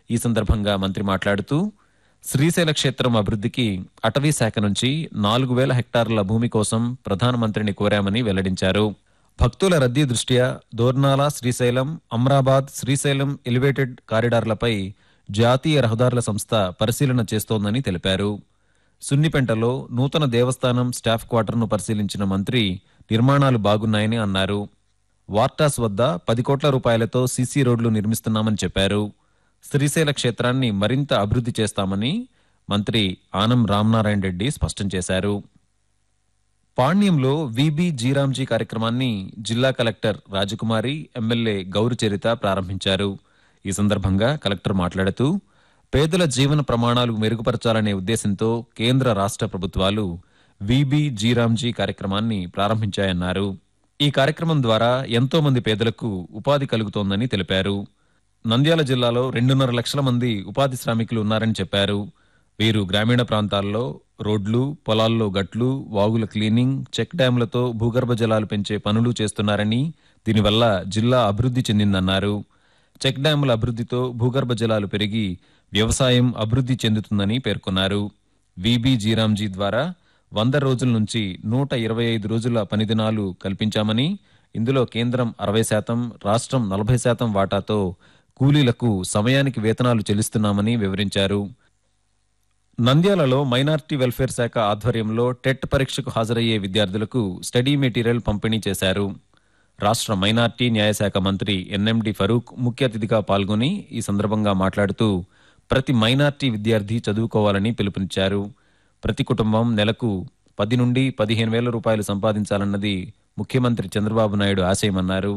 ఈ సందర్భంగా మంత్రి మాట్లాడుతూ శ్రీశైల క్షేత్రం అభివృద్ధికి అటవీ శాఖ నుంచి నాలుగు వేల హెక్టార్ల భూమి కోసం ప్రధానమంత్రిని కోరామని వెల్లడించారు భక్తుల రద్దీ దృష్ట్యా దోర్నాల శ్రీశైలం అమ్రాబాద్ శ్రీశైలం ఎలివేటెడ్ కారిడార్లపై జాతీయ రహదారుల సంస్థ పరిశీలన చేస్తోందని తెలిపారు సున్నిపెంటలో నూతన దేవస్థానం స్టాఫ్ క్వార్టర్ను పరిశీలించిన మంత్రి నిర్మాణాలు బాగున్నాయని అన్నారు వార్టాస్ వద్ద పది కోట్ల రూపాయలతో సీసీ రోడ్లు నిర్మిస్తున్నామని చెప్పారు శ్రీశైల క్షేత్రాన్ని మరింత అభివృద్ధి చేస్తామని మంత్రి ఆనం రామనారాయణ రెడ్డి స్పష్టం చేశారు పాణ్యంలో విబి జీరాంజీ కార్యక్రమాన్ని జిల్లా కలెక్టర్ రాజకుమారి ఎమ్మెల్యే గౌరు చరిత ప్రారంభించారు ఈ సందర్భంగా కలెక్టర్ మాట్లాడుతూ పేదల జీవన ప్రమాణాలు మెరుగుపరచాలనే ఉద్దేశంతో కేంద్ర రాష్ట్ర ప్రభుత్వాలు విబి జీరాంజీ కార్యక్రమాన్ని ప్రారంభించాయన్నారు ఈ కార్యక్రమం ద్వారా ఎంతో మంది పేదలకు ఉపాధి కలుగుతోందని తెలిపారు నంద్యాల జిల్లాలో రెండున్నర లక్షల మంది ఉపాధి శ్రామికులు ఉన్నారని చెప్పారు వీరు గ్రామీణ ప్రాంతాల్లో రోడ్లు పొలాల్లో గట్లు వాగుల క్లీనింగ్ చెక్ డ్యాంలతో భూగర్భ జలాలు పెంచే పనులు చేస్తున్నారని దీనివల్ల జిల్లా అభివృద్ధి చెందిందన్నారు చెక్ డ్యాంల అభివృద్ధితో భూగర్భ జలాలు పెరిగి వ్యవసాయం అభివృద్ధి చెందుతుందని పేర్కొన్నారు విబి జీరాంజీ ద్వారా వంద రోజుల నుంచి నూట ఇరవై ఐదు రోజుల పనిదినాలు కల్పించామని ఇందులో కేంద్రం అరవై శాతం రాష్ట్రం నలభై శాతం వాటాతో కూలీలకు సమయానికి వేతనాలు చెల్లిస్తున్నామని వివరించారు నంద్యాలలో మైనార్టీ వెల్ఫేర్ శాఖ ఆధ్వర్యంలో టెట్ పరీక్షకు హాజరయ్యే విద్యార్థులకు స్టడీ మెటీరియల్ పంపిణీ చేశారు రాష్ట్ర మైనార్టీ న్యాయశాఖ మంత్రి ఎన్ఎండి ఫరూక్ ముఖ్య అతిథిగా పాల్గొని ఈ సందర్భంగా మాట్లాడుతూ ప్రతి మైనార్టీ విద్యార్థి చదువుకోవాలని పిలుపునిచ్చారు ప్రతి కుటుంబం నెలకు పది నుండి పదిహేను వేల రూపాయలు సంపాదించాలన్నది ముఖ్యమంత్రి చంద్రబాబు నాయుడు ఆశయమన్నారు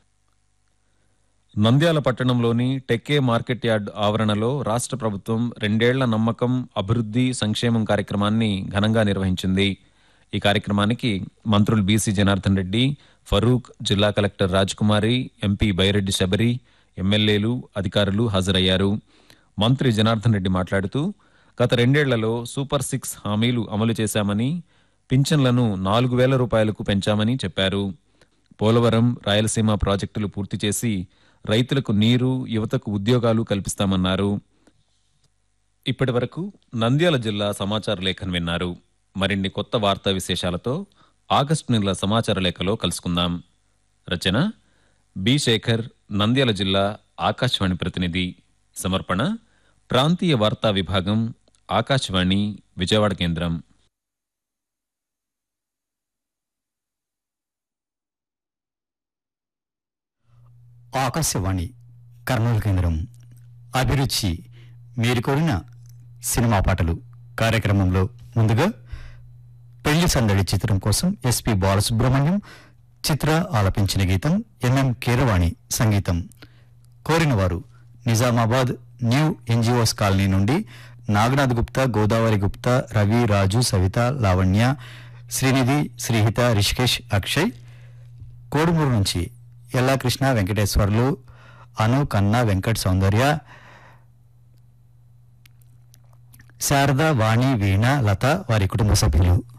నంద్యాల పట్టణంలోని టెక్కే మార్కెట్ యార్డ్ ఆవరణలో రాష్ట్ర ప్రభుత్వం రెండేళ్ల నమ్మకం అభివృద్ధి సంక్షేమం కార్యక్రమాన్ని ఘనంగా నిర్వహించింది ఈ కార్యక్రమానికి మంత్రులు బీసీ జనార్దన్ రెడ్డి ఫరూక్ జిల్లా కలెక్టర్ రాజ్కుమారి ఎంపీ బైరెడ్డి శబరి ఎమ్మెల్యేలు అధికారులు హాజరయ్యారు మంత్రి జనార్దన్ రెడ్డి మాట్లాడుతూ గత రెండేళ్లలో సూపర్ సిక్స్ హామీలు అమలు చేశామని పింఛన్లను నాలుగు వేల రూపాయలకు పెంచామని చెప్పారు పోలవరం రాయలసీమ ప్రాజెక్టులు పూర్తి చేసి రైతులకు నీరు యువతకు ఉద్యోగాలు కల్పిస్తామన్నారు ఇప్పటి వరకు నంద్యాల జిల్లా సమాచార లేఖను విన్నారు మరిన్ని కొత్త వార్తా విశేషాలతో ఆగస్టు నెల సమాచార లేఖలో కలుసుకుందాం రచన బి శేఖర్ నంద్యాల జిల్లా ఆకాశవాణి ప్రతినిధి సమర్పణ ప్రాంతీయ వార్తా విభాగం ఆకాశవాణి విజయవాడ కేంద్రం ఆకాశవాణి కర్నూలు కేంద్రం అభిరుచి మీరు కోరిన సినిమా పాటలు కార్యక్రమంలో ముందుగా పెళ్లి సందడి చిత్రం కోసం ఎస్పి బాలసుబ్రహ్మణ్యం చిత్ర ఆలపించిన గీతం ఎంఎం కీరవాణి సంగీతం కోరిన వారు నిజామాబాద్ న్యూ ఎన్జిఓస్ కాలనీ నుండి నాగనాథ్ గుప్తా గోదావరి గుప్తా రవి రాజు సవిత లావణ్య శ్రీనిధి శ్రీహిత రిషికేష్ అక్షయ్ కోడుమూరు నుంచి ఎల్లాకృష్ణ వెంకటేశ్వర్లు అను కన్నా వెంకట్ సౌందర్య శారద వాణి వీణ లత వారి కుటుంబ సభ్యులు